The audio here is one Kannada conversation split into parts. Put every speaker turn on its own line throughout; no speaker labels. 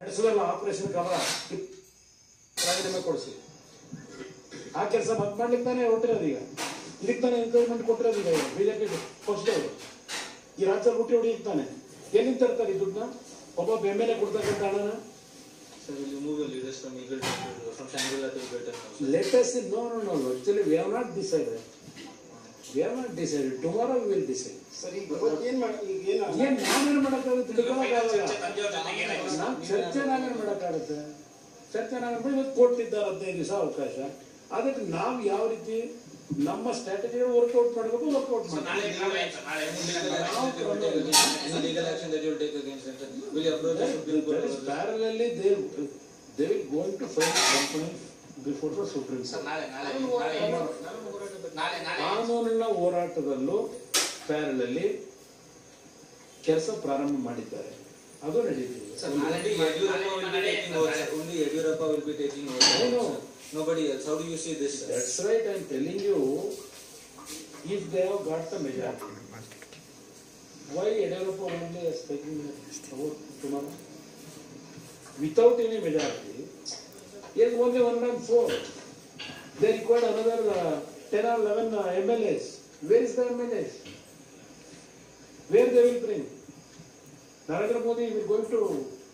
ನಡೆಸೋದಲ್ಲ ಆಪರೇಷನ್ ಕಮಲ ರಾಜೀನಾಮೆ ಕೊಡಿಸಿ ಆ ಕೆಲಸ ಮತ್ತೆ ಮಾಡ್ಲಿಕ್ಕೆ ತಾನೇ ಹೊಟ್ಟಿರೋದು ಈಗ ಇದಕ್ಕೆ ತಾನೇ ಎಂಕರೇಜ್ಮೆಂಟ್ ಕೊಟ್ಟಿರೋದು ಈಗ ಬಿಜೆಪಿ ಪಕ್ಷದವರು ಈ ರಾಜ್ಯದಲ್ಲಿ ಹುಟ್ಟಿ ಹೊಡಿತಾನೆ ಎಲ್ಲಿಂದ ತರ್ತಾರೆ ಈ ದುಡ್ಡನ್ನ ಒಬ್ಬ ಎಮ್ ಎಲ್ ಎ ಕೊಡ್ತಕ್ಕಂಥ ಹಣನ
Sir, will you move your leaders from Eagle to, from Shangri-La to Eagleton now, sir?
Latest no no no actually we have not decided we have not decided tomorrow we will decide
ಸರಿ ಇವತ್ತು ಏನ್ ಮಾಡಿ ಈಗ ಏನ
ಏನ್ ನಾವೇನು ಮಾಡೋಕ್ಕಾಗುತ್ತೆ ತಿಳ್ಕೊಳಕ್ಕಾಗಲ್ಲ
ಚರ್ಚೆ ತಂದೆಯವ್ರ ಜೊತೆಗೆ ಏನಾಯ್ತು?
ನಾನ್ ಚರ್ಚೆ ನಾವೇನು ಮಾಡೋಕ್ಕಾಗುತ್ತೆ ಚರ್ಚೆ ನಾವೇನು ಮಾಡಿ ಇವತ್ತು ಕೊಟ್ಟಿದ್ದಾರೆ ಹದಿನೈದು ದಿವಸ ಅವಕಾಶ ಅದಕ್ಕೆ ನಾವು ಯಾವ ರೀತಿ ನಮ್ಮ ಸ್ಟ್ರಾಟಜಿ ವರ್ಕೌಟ್ ಮಾಡಬೇಕು ವರ್ಕೌಟ್
So, ನಾಳೆ
ಮಾಡಬೇಕು
ಕ್ರಮ ಆಯ್ತು, ನಾಳೆ ಮುಂದಿನ
Legal
ಕ್ರಮ.
action that you will take against, any legal action that you will take against them, sir? Will you approach the Supreme Court?
That is
over this?
parallelly they they will going to file company before the Supreme
sir,
Court.
ನಾಳೆ ನಾಳೆ ನಾಳೆ ನಾಳೆ ನಾಳೆ
ಕಾನೂನಿನ ಹೋರಾಟದಲ್ಲೂ ಪ್ಯಾರಲಲ್ಲಿ ಕೆಲಸ ಪ್ರಾರಂಭ ಮಾಡಿದ್ದಾರೆ ಅದು ನಡೀತಿದೆ
ಸರ್, ನಾಳೆ
Only Yediyurappa will be taking over, sir. Only Yediyurappa will be taking over.
I know.
sir. Nobody else. How do you see this, sir?
That's right, I'm telling you, if they have got the majority, why Yediyurappa only is taking over tomorrow? Without any majority, he has only one and four. They required another uh, ten or eleven uh, MLAs. Where is the MLAs? Where they will bring? Narendra Modi will going to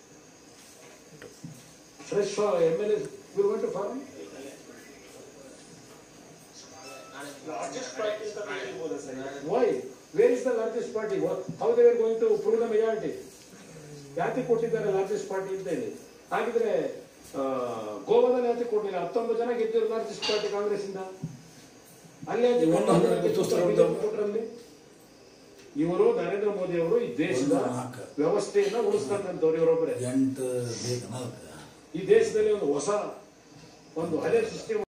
fresh uh, MLAs, will going to farm?
Largest party ಅಂತ ತಿಳಿಬೋದಾ sir
Why? Where is the largest party? What, how they were going to prove the majority? ಯಾಕೆ ಕೊಟ್ಟಿದ್ದಾರೆ ಲಾರ್ಜೆಸ್ಟ್ ಪಾರ್ಟಿ ಅಂತ ಹೇಳಿ ಹಾಗಿದ್ರೆ ಆ, ಗೋವಾದಲ್ಲಿ ಯಾಕೆ ಕೊಟ್ಟಿಲ್ಲ ಹತ್ತೊಂಬತ್ತು ಜನ ಗೆದ್ದಿರೋ ಲಾರ್ಜೆಸ್ಟ್ ಪಾರ್ಟಿ ಕಾಂಗ್ರೆಸ್ ಇಂದ ಅಲ್ಲಿ ಯಾಕೆ
ಇವ್ರನ್ನ
ಕೊಟ್ಟಿಲ್ಲ?
ಗೆಲ್ಲಿಸ್ತಾರೆ
BJP ಕೊಟ್ರಲ್ಲಿ? ಇವರು ನರೇಂದ್ರ ಮೋದಿ ಅವರು ಈ ದೇಶದ
ಒಂದು ನಾಲ್ಕು.
ವ್ಯವಸ್ಥೆಯನ್ನ ಉಳಿಸ್ತಕ್ಕಂಥವ್ರು ಇವರೊಬ್ಬರೇ
ಎಂಟು ಬೇಕನ ಅದಕ್ಕೆ
ಈ ದೇಶದಲ್ಲಿ ಒಂದು ಹೊಸ ಒಂದು ಹಳೆ ಸೃಷ್ಟಿ